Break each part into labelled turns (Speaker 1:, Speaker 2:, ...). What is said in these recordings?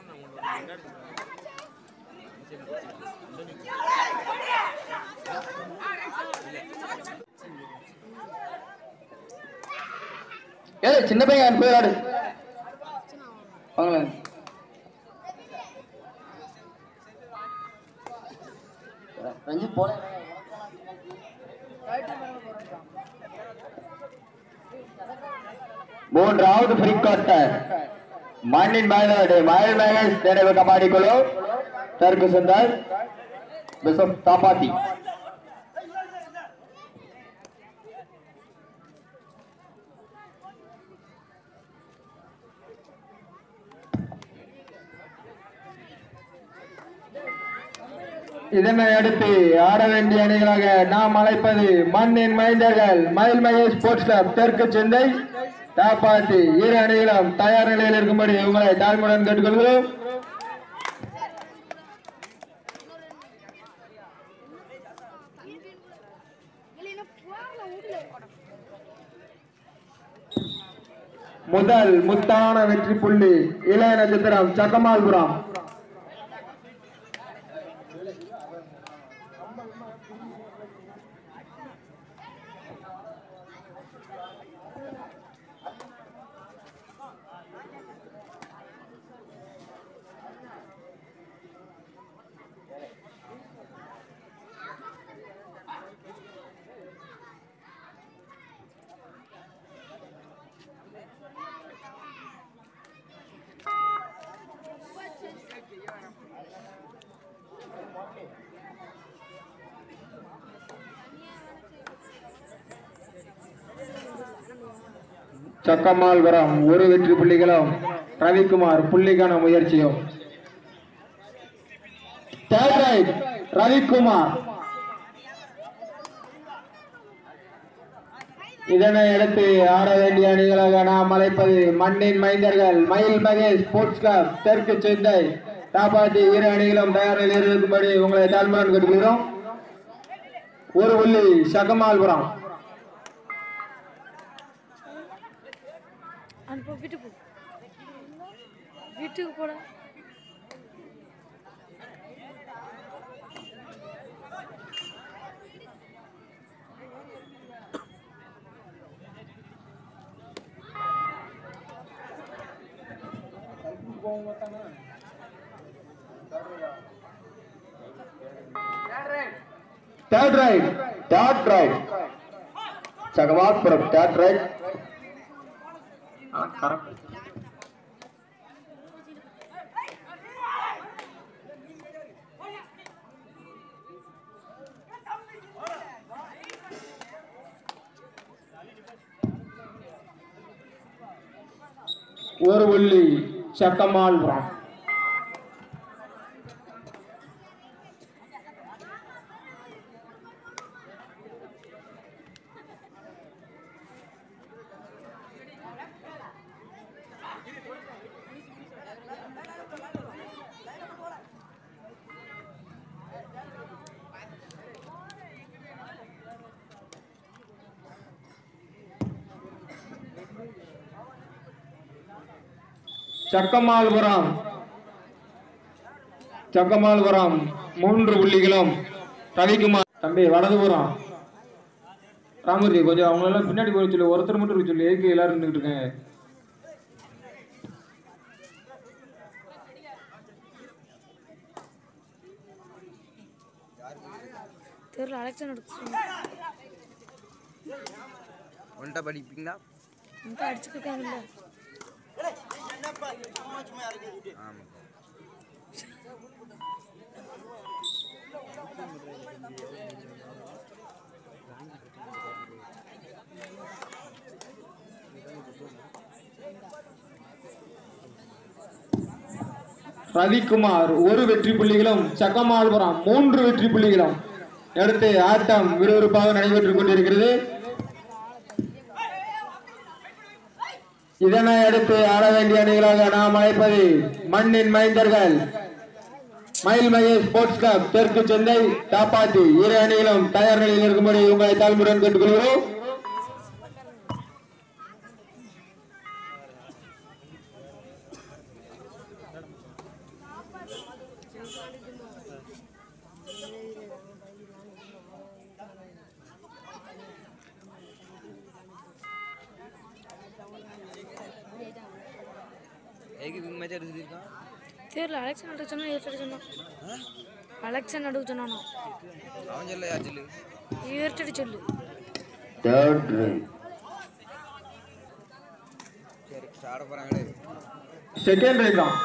Speaker 1: ஏ சின்ன பையன் போய் விளையாடு வாங்களேன் ரஞ்சி போல மூன்றாவது ஃப்ரீ குவார்ட்டர் மண்ணின் மயிலாடு மயில் மகேஷ் நினைவு கபாடி குழு தெற்கு சுந்தர் பிசப் தாப்பாத்தி இதனை அடுத்து ஆட வேண்டிய அணிகளாக நாம் அழைப்பது மண்ணின் மைந்தர்கள் மயில் மகேஷ் ஸ்போர்ட்ஸ் கிளப் தெற்கு சென்னை தாப்பாத்தி இரு அணிகளும் தயார் நிலையில் இருக்கும்படி உங்களை தாழ்மையுடன் கேட்டுக்கொள்கிறோம் முதல் முத்தான வெற்றி புள்ளி இளைய நட்சத்திரம் சக்கமால்புரம் சக்கமால்புரம் ஒரு வெற்றி புள்ளிகளும் ரவிக்குமார் புள்ளிக்கான முயற்சியும் Third right, ரவிக்குமார் இதனை அடுத்து ஆட வேண்டிய அணிகளாக நாம் அழைப்பது மண்ணின் மைந்தர்கள் மயில் மகேஷ் ஸ்போர்ட்ஸ் கிளப் தெற்கு சென்னை தாப்பாட்டி இரு அணிகளும் தயார் நிலையில் இருக்கும்படி உங்களை தாழ்மையுடன் கேட்டுக்கிறோம் ஒரு புள்ளி சகமால்புரம்
Speaker 2: அனுப்ப வீட்டுக்கு போ வீட்டுக்கு போட
Speaker 1: Third right, third right. Chagavatpuram, third right. Ah, correct. ஒரு புள்ளி சக்கமால்புரம் சக்கமால்புரம் சக்கமால்புரம் மூன்று புள்ளிகளும் ரவிக்குமார் தம்பி வலதுபுறம் ராமூர்த்தி கொஞ்சம் அவங்களெல்லாம் பின்னாடி போய் சொல்லி ஒருத்தர் மட்டும் இருக்க சொல்லி ஏக்கு எல்லாரும் நின்றுட்டு இருக்காங்க
Speaker 2: தெருல அலெக்ஷன் எடுத்து
Speaker 3: ஒன்றை படிப்பீங்களா
Speaker 2: இந்த அடிச்சுக்கிட்டாங்கல்ல
Speaker 3: ஆமாம்
Speaker 1: ரவிக்குமார் ஒரு வெற்றி புள்ளிகளும் சக்கமால்புரம் மூன்று வெற்றி புள்ளிகளும் அடுத்து ஆட்டம் விறுவிறுப்பாக நடைபெற்றுக் கொண்டிருக்கிறது இதனை அடுத்து ஆட வேண்டிய அணிகளாக நாம் அழைப்பது மண்ணின் மைந்தர்கள் மயில் மகேஷ் ஸ்போர்ட்ஸ் கிளப் தெற்கு சென்னை தாப்பாத்தி இரு அணிகளும் தயார் நிலையில் இருக்கும்படி உங்களை தாழ்மையுடன் கேட்டுக்கொள்கிறோம்
Speaker 3: எதுக்கு இவங்க மேட்ச் எடுத்துருக்கான்
Speaker 2: தெரியல அலெக்சன் நடுக்க சொன்னா ஏற்று சொன்னான் அலெக்சன் நடுக்க சொன்னானா
Speaker 3: அவன் சொல்ல யார் சொல்லு
Speaker 2: ஏற்று சொல்லு
Speaker 1: தேர்ட் ரைட்
Speaker 3: சரி சாட போகிறாங்களே
Speaker 1: செகண்ட் ரைட் தான்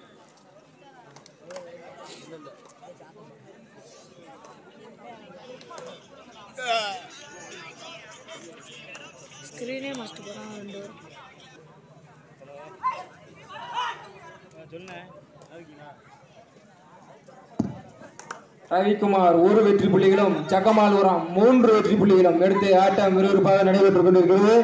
Speaker 2: ஸ்க்ரீனே மஸ்ட் போகிறான் ரெண்டு பேரும்
Speaker 1: ரவிக்குமார் ஒரு வெற்றி புள்ளிகளும் சக்கமால்புரம் மூன்று வெற்றி புள்ளிகளும் எடுத்து ஆட்டம் விறுவிறுப்பாக நடைபெற்றுக் கொண்டிருக்கிறது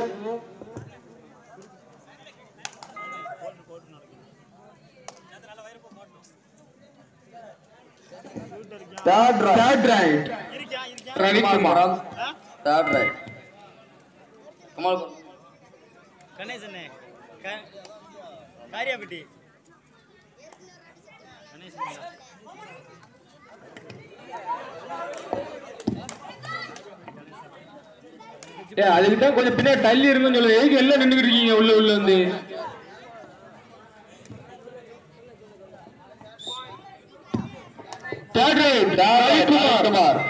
Speaker 1: third right Ravikumar
Speaker 3: third right Kamal
Speaker 4: கணேசண்ணே க காரியாபட்டி கணேசன்
Speaker 1: ஏ அதுக்கு தான் கொஞ்சம் பின்னாடி தள்ளி இருக்குன்னு சொல்லுங்க எதுக்கு எல்லாம் நின்றுட்டு இருக்கீங்க உள்ள உள்ள வந்து தேர்ட் ரைட் ரவிக்குமார்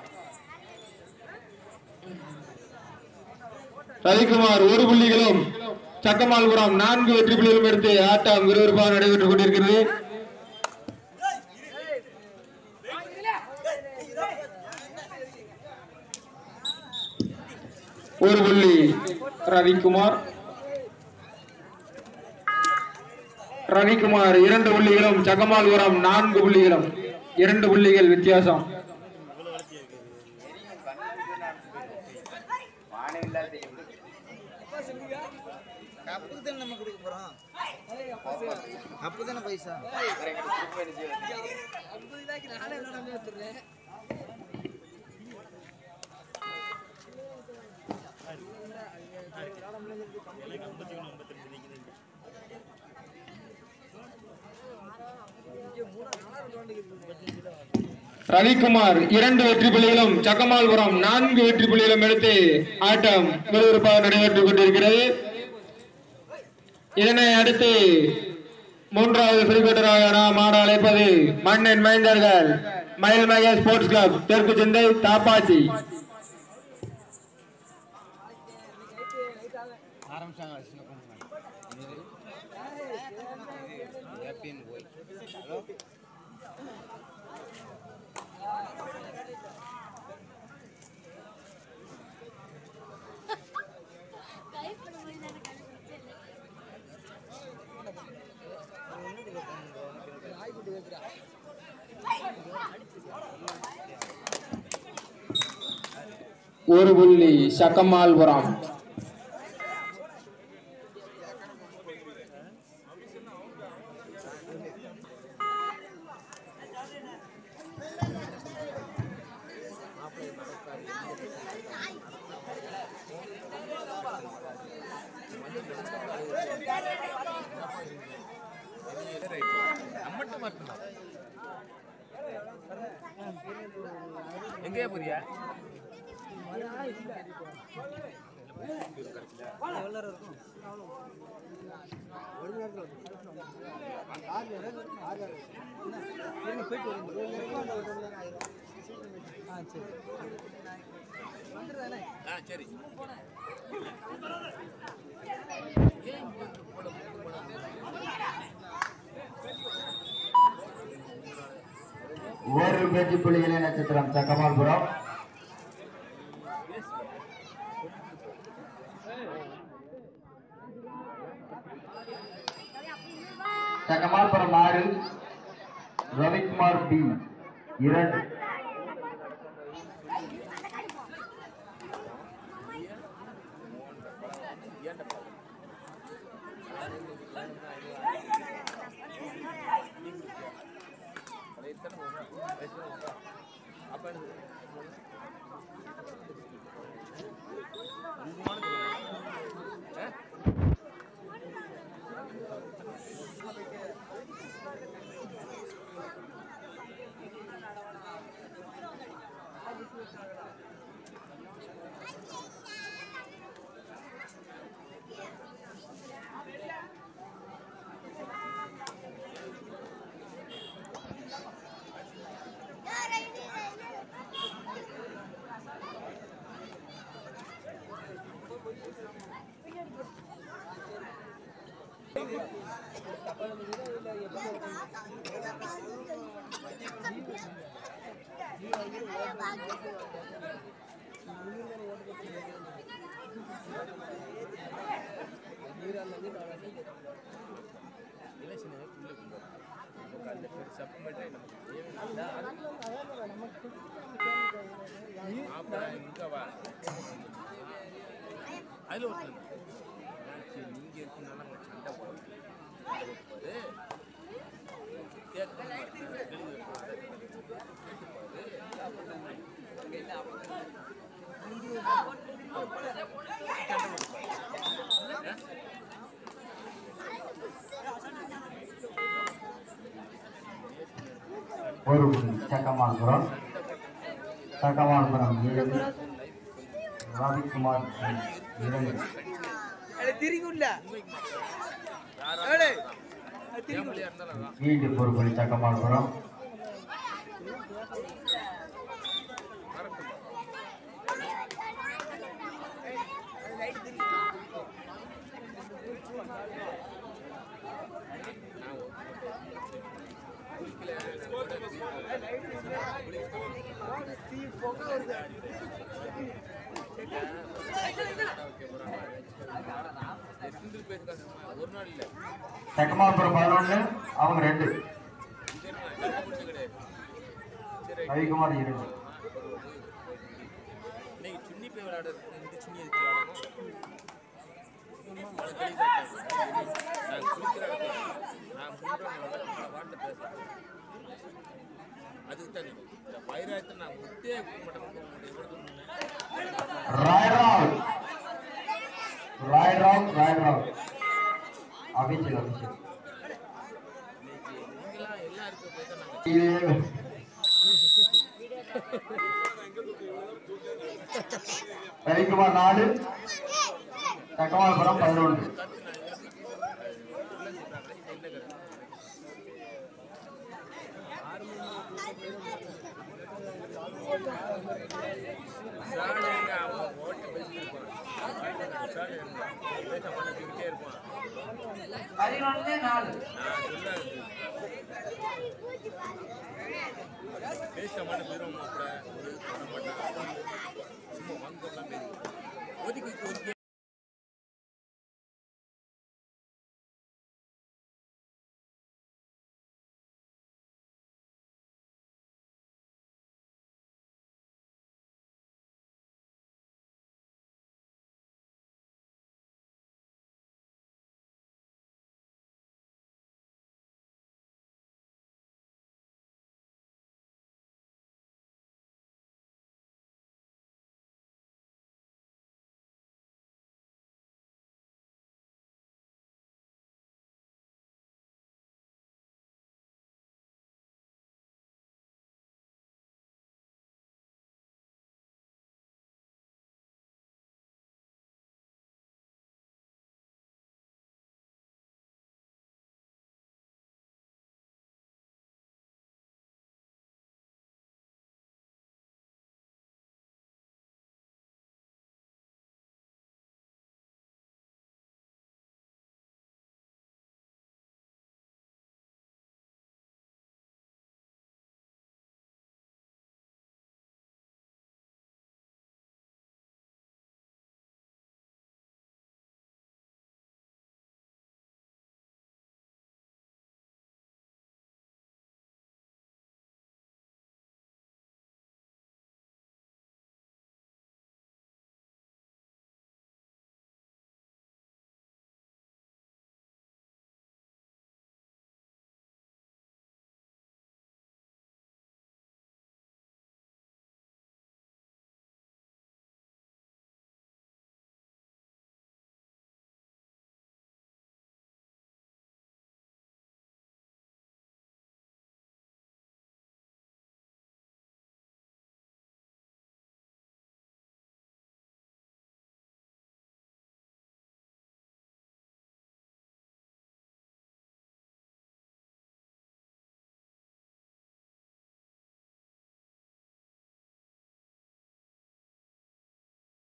Speaker 1: ரவிக்குமார் ஒரு புள்ளிகளும் சக்கமால்புரம் நான்கு வெற்றி புள்ளிகளும் எடுத்து ஆட்டம் விறுவிறுப்பாக நடைபெற்றுக் கொண்டிருக்கிறது ஒரு புள்ளி ரவிக்குமார் ரவிக்குமார் இரண்டு புள்ளிகளும் சக்கமால்புரம் நான்கு புள்ளிகளும் இரண்டு புள்ளிகள் வித்தியாசம்
Speaker 3: கப்புக்கு தானே நம்ம கொடுக்க போகிறோம் கப்பு தானே பைசா
Speaker 1: ரவிக்குமார் இரண்டு வெற்றி புள்ளிகளும் சக்கமால்புரம் நான்கு வெற்றி புள்ளிகளும் எடுத்து ஆட்டம் விறுவிறுப்பாக நடைபெற்றுக் கொண்டிருக்கிறது இதனை அடுத்து மூன்றாவது பிரிக்கட்டராக நாம் ஆட அழைப்பது மண்ணின் மைந்தர்கள் மயில்மகே ஸ்போர்ட்ஸ் கிளப் தெற்கு சிந்தை தாப்பாச்சி
Speaker 3: ஆரம்பிச்சாங்க சின்ன பொண்ணு ஹாப்பின்னு போய் ஹலோ
Speaker 1: ஒரு புள்ளி சக்கமால்புரம்
Speaker 4: எங்கேயா போறியா
Speaker 1: ஒரு வெற்றி புள்ளிகளின் நட்சத்திரம் சக்கமால்புரம் சக்கமால்புரம் ஆறு ரவிக்குமார் பி இரண்டு
Speaker 5: அதில் ஒருத்தர் சரி நீங்கள் இருக்கனால அவங்க சண்டை போடுறது கேட்க
Speaker 1: ஒரு புள்ளி சக்கமான்புரம் சக்கமான்புரம் ஏழு ரவிக்குமார் இரண்டு
Speaker 3: திருக்குள்ள
Speaker 5: ஃபேமிலியாக இருந்தாலும் அதான்
Speaker 1: மீண்டும் ஒரு புள்ளி சக்கமான்புரம்
Speaker 5: எத்தனை பேர் இருக்காங்க ஒரு நாள் இல்லை
Speaker 1: சக்கமான்புரம் பதினொன்று அவங்க ரெண்டு
Speaker 5: இது என்ன சண்டை முடிச்சு கிடையாது சரி
Speaker 1: ரவிக்குமார் இரண்டு
Speaker 5: இன்னைக்கு சுன்னி போய் விளையாடுறது இந்த சுன்னி எதுக்கு விளையாடணும் அது தெளிவா இருக்காது. நான் குளிக்கிற இடத்துல நான் சொல்றேன் வாட்டை பேசுறேன் அதுக்கு தான் இந்த பயிராயத்தை நான் முட்டே கொடுக்க மாட்டேன் எவ்வளோ
Speaker 1: ராய்ராவ் ராய்ராவ் ராய்ராவ் அபிஷேக் அபிஷேக்
Speaker 5: இன்னைக்கு நீங்களாம் எல்லாம் இருக்க போய் தான் நாங்கள்
Speaker 1: ஏழு. ரவிக்குமார் நாலு சக்கமான்புரம் பதினொன்று
Speaker 5: சாலைங்க அவன் ஓட்டு பேசியிருப்பான் சாலை இருந்தான் பேச மாட்டேங்கிட்டே இருப்பான்
Speaker 3: பதினொன்று நாலு
Speaker 5: நான் சொல்லாது பேச மாட்டேன் போயிடுவோம் கூட ஒரு பண்ண மாட்டான் சும்மா வந்தோம்லாம் பேசி ஒதுக்கி ஒதுக்கி